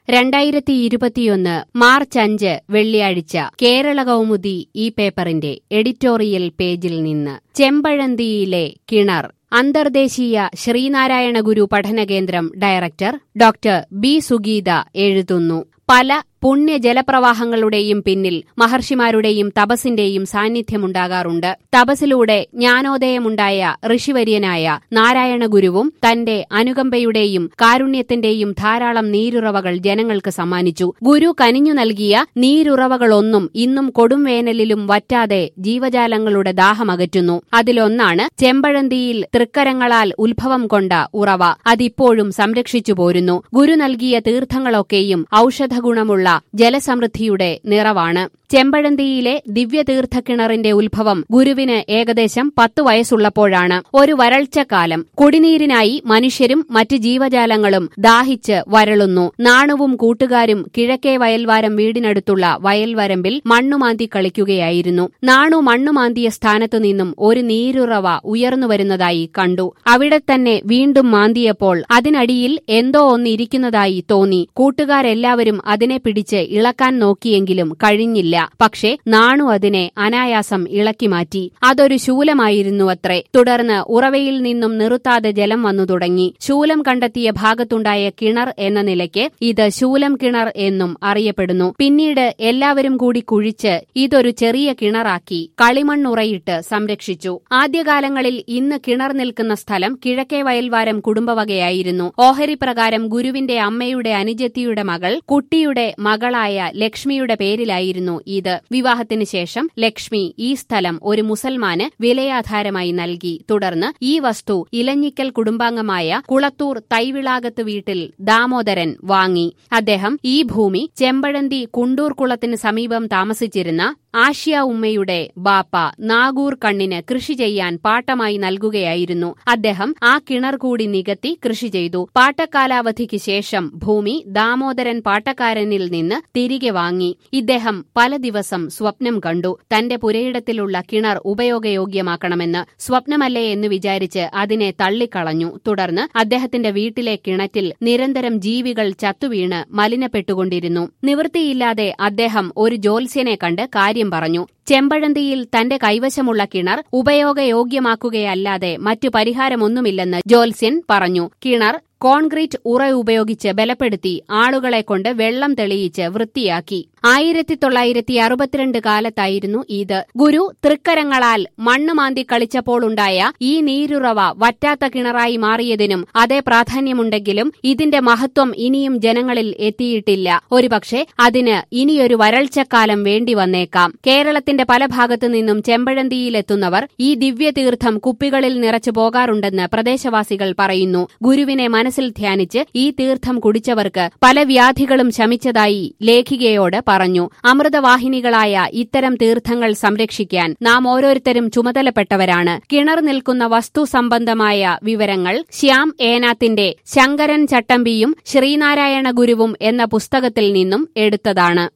രണ്ടായിരത്തി ഇരുപത്തിയൊന്ന് മാർച്ച് അഞ്ച് വെള്ളിയാഴ്ച കേരള കൗമുദി ഈ പേപ്പറിന്റെ എഡിറ്റോറിയൽ പേജിൽ നിന്ന് ചെമ്പഴന്തിയിലെ കിണർ അന്തർദേശീയ ശ്രീനാരായണ ഗുരു പഠനകേന്ദ്രം ഡയറക്ടർ ഡോക്ടർ ബി സുഗീത എഴുതുന്നു പല പുണ്യ ജലപ്രവാഹങ്ങളുടെയും പിന്നിൽ മഹർഷിമാരുടെയും തപസിന്റെയും സാന്നിധ്യമുണ്ടാകാറുണ്ട് തപസിലൂടെ ജ്ഞാനോദയമുണ്ടായ ഋഷിവര്യനായ നാരായണ ഗുരുവും തന്റെ അനുകമ്പയുടെയും കാരുണ്യത്തിന്റെയും ധാരാളം നീരുറവകൾ ജനങ്ങൾക്ക് സമ്മാനിച്ചു ഗുരു കനിഞ്ഞു നൽകിയ നീരുറവകളൊന്നും ഇന്നും കൊടുംവേനലിലും വറ്റാതെ ജീവജാലങ്ങളുടെ ദാഹമകറ്റുന്നു അതിലൊന്നാണ് ചെമ്പഴന്തിയിൽ തൃക്കരങ്ങളാൽ ഉത്ഭവം കൊണ്ട ഉറവ അതിപ്പോഴും സംരക്ഷിച്ചു പോരുന്നു ഗുരു നൽകിയ തീർത്ഥങ്ങളൊക്കെയും ഔഷധഗുണമുള്ള ജലസമൃദ്ധിയുടെ നിറവാണ് ചെമ്പഴന്തിയിലെ ദിവ്യതീർത്ഥക്കിണറിന്റെ ഉത്ഭവം ഗുരുവിന് ഏകദേശം പത്തു വയസ്സുള്ളപ്പോഴാണ് ഒരു വരൾച്ചക്കാലം കുടിനീരിനായി മനുഷ്യരും മറ്റ് ജീവജാലങ്ങളും ദാഹിച്ച് വരളുന്നു നാണുവും കൂട്ടുകാരും കിഴക്കേ വയൽവാരം വീടിനടുത്തുള്ള വയൽവരമ്പിൽ മണ്ണുമാന്തി കളിക്കുകയായിരുന്നു നാണു മണ്ണുമാന്തിയ സ്ഥാനത്തു നിന്നും ഒരു നീരുറവ ഉയർന്നുവരുന്നതായി കണ്ടു അവിടെ തന്നെ വീണ്ടും മാന്തിയപ്പോൾ അതിനടിയിൽ എന്തോ ഒന്ന് ഇരിക്കുന്നതായി തോന്നി കൂട്ടുകാരെല്ലാവരും അതിനെ പിടിച്ച് ഇളക്കാൻ നോക്കിയെങ്കിലും കഴിഞ്ഞില്ല പക്ഷേ നാണു അതിനെ അനായാസം ഇളക്കി മാറ്റി അതൊരു ശൂലമായിരുന്നു അത്രേ തുടർന്ന് ഉറവയിൽ നിന്നും നിറുത്താതെ ജലം വന്നു തുടങ്ങി ശൂലം കണ്ടെത്തിയ ഭാഗത്തുണ്ടായ കിണർ എന്ന നിലയ്ക്ക് ഇത് ശൂലം കിണർ എന്നും അറിയപ്പെടുന്നു പിന്നീട് എല്ലാവരും കൂടി കുഴിച്ച് ഇതൊരു ചെറിയ കിണറാക്കി കളിമണ്ണുറയിട്ട് സംരക്ഷിച്ചു ആദ്യകാലങ്ങളിൽ ഇന്ന് കിണർ നിൽക്കുന്ന സ്ഥലം കിഴക്കേ വയൽവാരം കുടുംബവകയായിരുന്നു ഓഹരി പ്രകാരം ഗുരുവിന്റെ അമ്മയുടെ അനുജത്തിയുടെ മകൾ കുട്ടിയുടെ മകളായ ലക്ഷ്മിയുടെ പേരിലായിരുന്നു ഇത് വിവാഹത്തിന് ശേഷം ലക്ഷ്മി ഈ സ്ഥലം ഒരു മുസൽമാന് വിലയാധാരമായി നൽകി തുടർന്ന് ഈ വസ്തു ഇലഞ്ഞിക്കൽ കുടുംബാംഗമായ കുളത്തൂർ തൈവിളാകത്ത് വീട്ടിൽ ദാമോദരൻ വാങ്ങി അദ്ദേഹം ഈ ഭൂമി ചെമ്പഴന്തി കുണ്ടൂർ കുളത്തിന് സമീപം താമസിച്ചിരുന്ന ആഷ്യ ഉമ്മയുടെ ബാപ്പ നാഗൂർ കണ്ണിന് കൃഷി ചെയ്യാൻ പാട്ടമായി നൽകുകയായിരുന്നു അദ്ദേഹം ആ കിണർ കൂടി നികത്തി കൃഷി ചെയ്തു പാട്ടക്കാലാവധിക്ക് ശേഷം ഭൂമി ദാമോദരൻ പാട്ടക്കാരനിൽ നിന്ന് തിരികെ വാങ്ങി ഇദ്ദേഹം പല ദിവസം സ്വപ്നം കണ്ടു തന്റെ പുരയിടത്തിലുള്ള കിണർ ഉപയോഗയോഗ്യമാക്കണമെന്ന് സ്വപ്നമല്ലേ എന്ന് വിചാരിച്ച് അതിനെ തള്ളിക്കളഞ്ഞു തുടർന്ന് അദ്ദേഹത്തിന്റെ വീട്ടിലെ കിണറ്റിൽ നിരന്തരം ജീവികൾ ചത്തുവീണ് മലിനപ്പെട്ടുകൊണ്ടിരുന്നു നിവൃത്തിയില്ലാതെ അദ്ദേഹം ഒരു ജ്യോത്സ്യനെ കണ്ട് കാര്യം പറഞ്ഞു ചെമ്പഴന്തിയിൽ തന്റെ കൈവശമുള്ള കിണർ ഉപയോഗയോഗ്യമാക്കുകയല്ലാതെ മറ്റു പരിഹാരമൊന്നുമില്ലെന്ന് ജ്യോത്സ്യൻ പറഞ്ഞു കിണർ കോൺക്രീറ്റ് ഉറ ഉപയോഗിച്ച് ബലപ്പെടുത്തി ആളുകളെ കൊണ്ട് വെള്ളം തെളിയിച്ച് വൃത്തിയാക്കി ആയിരത്തി തൊള്ളായിരത്തി അറുപത്തിരണ്ട് കാലത്തായിരുന്നു ഇത് ഗുരു തൃക്കരങ്ങളാൽ മണ്ണ് മാന്തി കളിച്ചപ്പോൾ ഉണ്ടായ ഈ നീരുറവ വറ്റാത്ത കിണറായി മാറിയതിനും അതേ പ്രാധാന്യമുണ്ടെങ്കിലും ഇതിന്റെ മഹത്വം ഇനിയും ജനങ്ങളിൽ എത്തിയിട്ടില്ല ഒരുപക്ഷെ അതിന് ഇനിയൊരു വരൾച്ചക്കാലം വേണ്ടി വന്നേക്കാം കേരളത്തിന്റെ പല ഭാഗത്തു നിന്നും ചെമ്പഴന്തിയിലെത്തുന്നവർ ഈ ദിവ്യതീർത്ഥം കുപ്പികളിൽ നിറച്ചു പോകാറുണ്ടെന്ന് പ്രദേശവാസികൾ പറയുന്നു ഗുരുവിനെ മനസ്സിൽ ധ്യാനിച്ച് ഈ തീർത്ഥം കുടിച്ചവർക്ക് പല വ്യാധികളും ശമിച്ചതായി ലേഖികയോട് പറഞ്ഞു അമൃതവാഹിനികളായ ഇത്തരം തീർത്ഥങ്ങൾ സംരക്ഷിക്കാൻ നാം ഓരോരുത്തരും ചുമതലപ്പെട്ടവരാണ് കിണർ നിൽക്കുന്ന വസ്തു സംബന്ധമായ വിവരങ്ങൾ ശ്യാം ഏനാത്തിന്റെ ശങ്കരൻ ചട്ടമ്പിയും ശ്രീനാരായണ ഗുരുവും എന്ന പുസ്തകത്തിൽ നിന്നും എടുത്തതാണ്